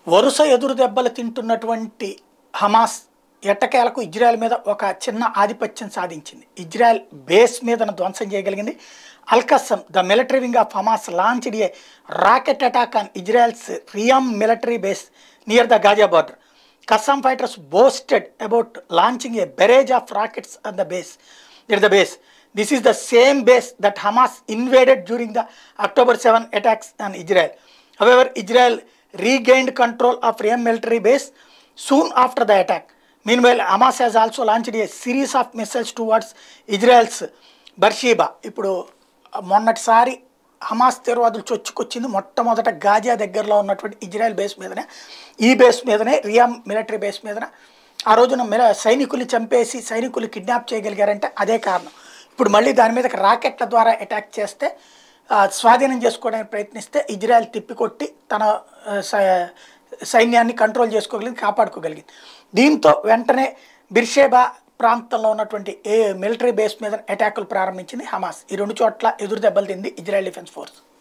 వరుస ఎదురు దెబ్బలు తింటున్నటువంటి హమాస్ ఎట్టకేలకు ఇజ్రాయెల్ మీద ఒక చిన్న ఆధిపత్యం సాధించింది ఇజ్రాయెల్ బేస్ మీద ధ్వంసం చేయగలిగింది Al Qassam the military wing of Hamas launched a rocket attack on Israel's Reim military base near the Gaza border Qassam fighters boasted about launching a barrage of rockets at the base at the base this is the same base that Hamas invaded during the October seven attacks on Israel however Israel regained control of Riyam military base soon after the attack. Meanwhile, Hamas has also launched a series of missiles towards Israel's Beersheba. ఇప్పుడు మొన్నటిసారి Hamas తీవ్రవాదులు చొచ్చుకొచ్చింది మొట్టమొదట Gaza దగ్గరలో ఉన్నటువంటి Israel base మీదనే ఈ base మీదనే రియామ్ military base మీదనే ఆ రోజున మిల సైనికుల్ని చంపేసి సైనికులు కిడ్నాప్ చేయగలిగారంటే అదే కారణం ఇప్పుడు మళ్ళీ దాని మీద రాకెట్ల ద్వారా అటాక్ చేస్తే ఆ, స్వాధీనం చేసుకోవడానికి ప్రయత్నిస్తే ఇజ్రాయెల్ తిప్పికొట్టి తన ఆ, సై- సైన్యాన్ని కంట్రోల్ చేసుకోగలిగింది కాపాడుకోగలిగింది దీంతో వెంటనే బిర్షేబా ప్రాంతంలో ఉన్నటువంటి ఏ మిలిటరీ బేస్ మీద అటాకులు ప్రారంభించింది హమాస్ ఈ రెండు చోట్ల ఎదురు దెబ్బలు తింది ఇజ్రాయెల్ డిఫెన్స్ ఫోర్స్